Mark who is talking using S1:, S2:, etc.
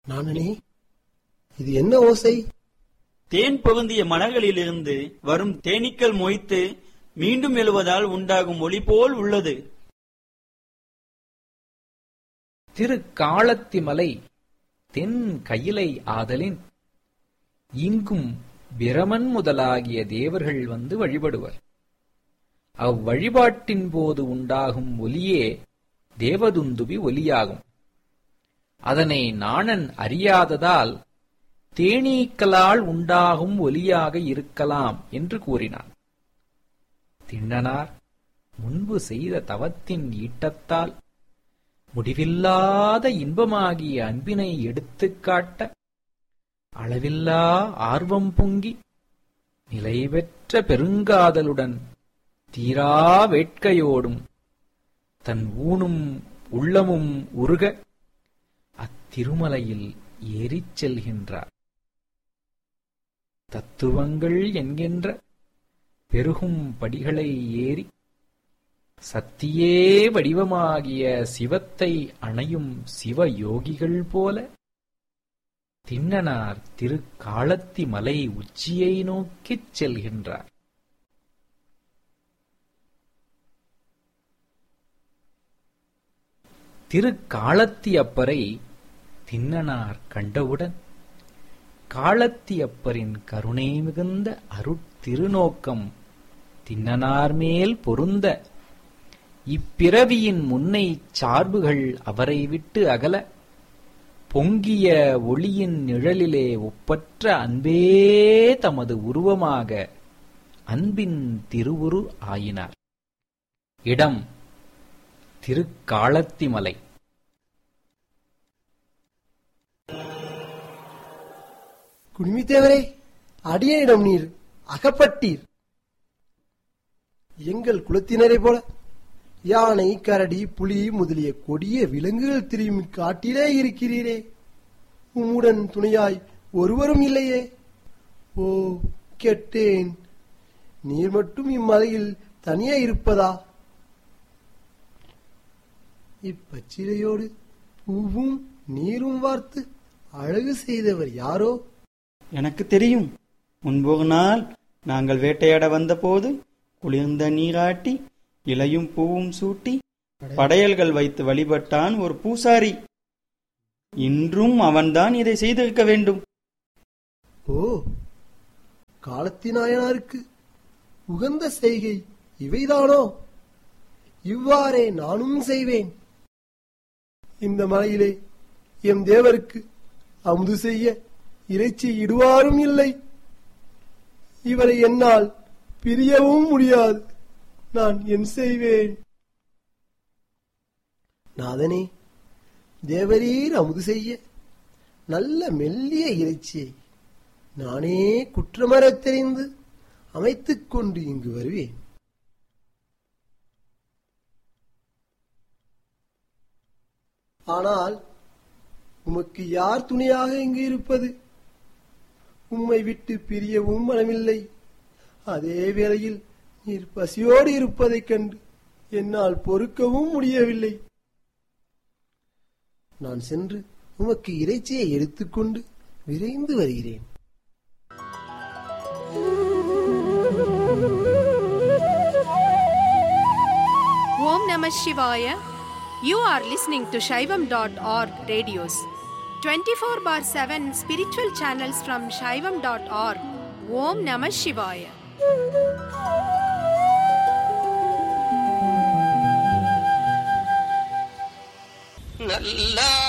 S1: நானனே இது என்ன ஓசை
S2: தேன் பொருந்திய மலர்களிலிருந்து வரும் தேனீக்கள் மொய்த்து மீண்டும் எழுவதால் உண்டாகும் ஒளி போல் உள்ளது
S3: திரு காளத்திமலை தென் கயிலை ஆதலின் இங்கும் பிரமன் முதலாகிய தேவர்கள் வந்து வழிபடுவர் அவ்வழிபாட்டின் போது உண்டாகும் ஒலியே தேவதுந்துபி ஒலியாகும் அதனை நாணன் அறியாததால் தேனீக்களால் உண்டாகும் ஒலியாக இருக்கலாம் என்று கூறினான் திண்ணனார் முன்பு செய்த தவத்தின் ஈட்டத்தால் முடிவில்லாத இன்பமாகிய அன்பினை எடுத்துக் காட்ட அளவில்லா ஆர்வம் பொங்கி நிலைபெற்ற பெருங்காதலுடன் தீரா வேட்கையோடும் தன் ஊனும் உள்ளமும் உருக அத்திருமலையில் ஏறிச் செல்கின்றார் தத்துவங்கள் என்கின்ற பெருகும் படிகளை ஏறி சத்தியே வடிவமாகிய சிவத்தை அணையும் சிவயோகிகள் போல திண்ணனார் திரு காளத்தி மலை உச்சியை நோக்கிச் செல்கின்றார் திரு காளத்தியப்பரை திண்ணனார் கண்டவுடன் காளத்தியப்பரின் கருணை மிகுந்த அருட்திருநோக்கம் திண்ணனார் மேல் பொருந்த இப்பிறவியின் முன்னை சார்புகள் அவரை விட்டு அகல பொங்கிய ஒளியின் நிழலிலே ஒப்பற்ற அன்பே தமது உருவமாக அன்பின் திருவுரு ஆயினார் இடம் திருக்காளத்திமலை
S1: குடுமித்தேவரே அடியனிடம் நீர் அகப்பட்டீர் எங்கள் குலத்தினரை போல யானை கரடி புலி முதலிய கொடிய விலங்குகள் திரியும் காட்டிலே இருக்கிறீரே உம்முடன் துணையாய் ஒருவரும் இல்லையே ஓ கெட்டேன் நீர் மட்டும் இம்மலையில் தனியே இருப்பதா இப்பச்சிலையோடு பூவும் நீரும் வார்த்து அழகு செய்தவர் யாரோ
S2: எனக்கு தெரியும் முன்பொரு நாள் நாங்கள் வேட்டையாட வந்தபோது குளிர்ந்த நீராட்டி இலையும் பூவும் சூட்டி படையல்கள் வைத்து வழிபட்டான் ஒரு பூசாரி இன்றும் அவன்தான் இதை செய்திருக்க வேண்டும்
S1: ஓ காலத்தினாயனாருக்கு உகந்த செய்கை இவைதானோ இவ்வாறே நானும் செய்வேன் இந்த மலையிலே எம் தேவருக்கு அமுது செய்ய இறைச்சி இடுவாரும் இல்லை இவரை என்னால் பிரியவும் முடியாது நான் என் செய்வேன் நாதனே தேவரீர் அமுது செய்ய நல்ல மெல்லிய இறைச்சியை நானே குற்றமறத் தெரிந்து அமைத்துக் கொண்டு இங்கு வருவேன் ஆனால் உமக்கு யார் துணையாக இங்கு இருப்பது உம்மை விட்டு பிரியவும் மனமில்லை அதே வேளையில் நீர் பசியோடு இருப்பதைக் கண்டு என்னால் பொறுக்கவும் முடியவில்லை நான் சென்று உமக்கு இறைச்சியை எடுத்துக்கொண்டு விரைந்து வருகிறேன்
S4: Om Namah Shivaya. You are listening to Shaivam.org radios. 24 bar 7 spiritual channels from Shaivam.org. Om Namah Shivaya.
S5: நல்ல